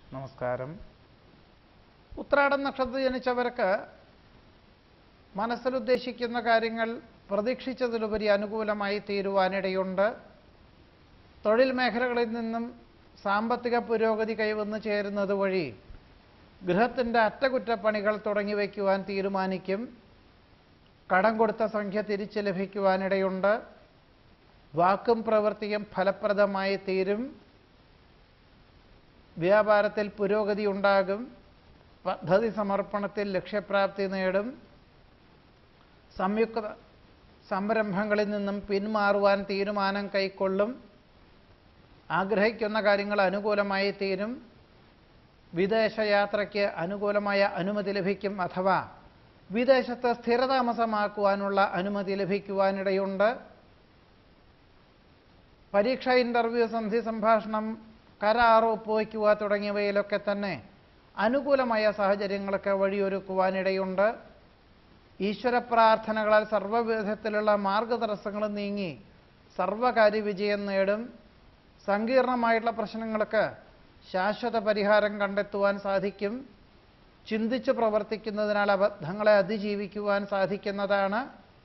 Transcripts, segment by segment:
നമസ്കാരം ഉത്രാടം നക്ഷത്രത്തിൽ ജനിച്ചവർക്ക് മനസ്സിലുദ്ദേശിക്കുന്ന കാര്യങ്ങൾ പ്രതീക്ഷിച്ചതിലുപരി അനുകൂലമായി തീരുവാനിടയുണ്ട് തൊഴിൽ മേഖലകളിൽ നിന്നും സാമ്പത്തിക പുരോഗതി കൈവന്നു ചേരുന്നത് വഴി ഗൃഹത്തിൻ്റെ അറ്റകുറ്റപ്പണികൾ തുടങ്ങി വയ്ക്കുവാൻ തീരുമാനിക്കും കടം കൊടുത്ത സംഖ്യ തിരിച്ചു ലഭിക്കുവാനിടയുണ്ട് വാക്കും പ്രവൃത്തിയും ഫലപ്രദമായി തീരും വ്യാപാരത്തിൽ പുരോഗതി ഉണ്ടാകും പദ്ധതി സമർപ്പണത്തിൽ ലക്ഷ്യപ്രാപ്തി നേടും സംയുക്ത സംരംഭങ്ങളിൽ നിന്നും പിന്മാറുവാൻ തീരുമാനം കൈക്കൊള്ളും ആഗ്രഹിക്കുന്ന കാര്യങ്ങൾ അനുകൂലമായി തീരും വിദേശയാത്രയ്ക്ക് അനുകൂലമായ അനുമതി ലഭിക്കും അഥവാ വിദേശത്ത് സ്ഥിരതാമസമാക്കുവാനുള്ള അനുമതി ലഭിക്കുവാനിടയുണ്ട് പരീക്ഷ ഇൻ്റർവ്യൂ സന്ധി സംഭാഷണം കരാർ ഒപ്പുവയ്ക്കുക തുടങ്ങിയവയിലൊക്കെ തന്നെ അനുകൂലമായ സാഹചര്യങ്ങളൊക്കെ വഴിയൊരുക്കുവാനിടയുണ്ട് ഈശ്വര പ്രാർത്ഥനകളാൽ സർവ്വവിധത്തിലുള്ള മാർഗതടസ്സങ്ങളും നീങ്ങി സർവകാര്യ വിജയം നേടും സങ്കീർണമായിട്ടുള്ള പ്രശ്നങ്ങൾക്ക് ശാശ്വത പരിഹാരം കണ്ടെത്തുവാൻ സാധിക്കും ചിന്തിച്ച് പ്രവർത്തിക്കുന്നതിനാൽ അബദ്ധങ്ങളെ അതിജീവിക്കുവാൻ സാധിക്കുന്നതാണ്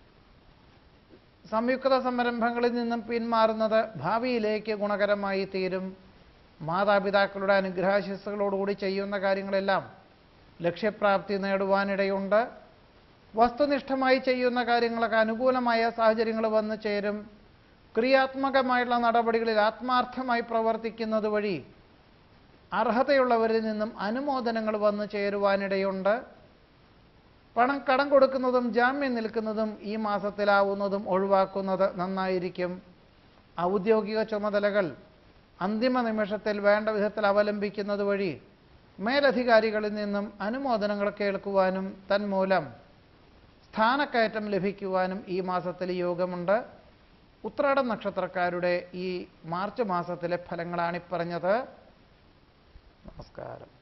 സംയുക്ത സംരംഭങ്ങളിൽ നിന്നും പിന്മാറുന്നത് ഭാവിയിലേക്ക് ഗുണകരമായി തീരും മാതാപിതാക്കളുടെ അനുഗ്രഹാശിസ്സുകളോടുകൂടി ചെയ്യുന്ന കാര്യങ്ങളെല്ലാം ലക്ഷ്യപ്രാപ്തി നേടുവാനിടയുണ്ട് വസ്തുനിഷ്ഠമായി ചെയ്യുന്ന കാര്യങ്ങളൊക്കെ അനുകൂലമായ സാഹചര്യങ്ങൾ വന്നു ചേരും ക്രിയാത്മകമായിട്ടുള്ള നടപടികളിൽ ആത്മാർത്ഥമായി പ്രവർത്തിക്കുന്നത് വഴി അർഹതയുള്ളവരിൽ നിന്നും അനുമോദനങ്ങൾ വന്നു ചേരുവാനിടയുണ്ട് പണം കടം കൊടുക്കുന്നതും ജാമ്യം നിൽക്കുന്നതും ഈ മാസത്തിലാവുന്നതും ഒഴിവാക്കുന്നത് നന്നായിരിക്കും ഔദ്യോഗിക ചുമതലകൾ അന്തിമ നിമിഷത്തിൽ വേണ്ട വിധത്തിൽ അവലംബിക്കുന്നത് വഴി മേലധികാരികളിൽ നിന്നും അനുമോദനങ്ങൾ കേൾക്കുവാനും തന്മൂലം സ്ഥാനക്കയറ്റം ലഭിക്കുവാനും ഈ മാസത്തിൽ യോഗമുണ്ട് ഉത്രാടം നക്ഷത്രക്കാരുടെ ഈ മാർച്ച് മാസത്തിലെ ഫലങ്ങളാണ് ഈ പറഞ്ഞത് നമസ്കാരം